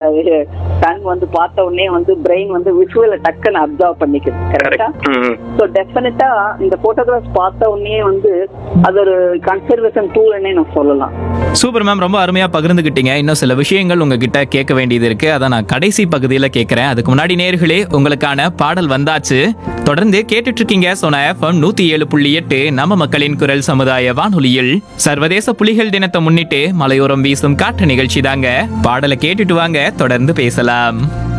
கண் வந்து பார்த்த உடனே வந்து பிரெயின் வந்து விஷுவல டக்குன்னு அப்சர்வ் பண்ணிக்குது கரெக்டா ம் ஸோ டெஃபினட்டா இந்த போட்டோகிராஃப்ஸ் பார்த்த உடனே வந்து அது ஒரு கன்சர்வேஷன் டூல்னே நான் சொல்லலாம் சூப்பர் மேம் ரொம்ப அருமையா பகிர்ந்துக்கிட்டீங்க இன்னும் சில விஷயங்கள் உங்ககிட்ட கேட்க வேண்டியது இருக்கு அதை நான் கடைசி பகுதியில கேட்கறேன் அதுக்கு முன்னாடி நேர்களே உங்களுக்கான பாடல் வந்தாச்சு தொடர்ந்து கேட்டுட்டு இருக்கீங்க சோனா எஃப்எம் நூத்தி ஏழு புள்ளி எட்டு நம்ம மக்களின் குரல் சமுதாய வானொலியில் சர்வதேச புலிகள் தினத்தை முன்னிட்டு மலையோரம் வீசும் காற்று நிகழ்ச்சி தாங்க பாடலை கேட்டுட்டு வாங்க தொடர்ந்து பேசலாம்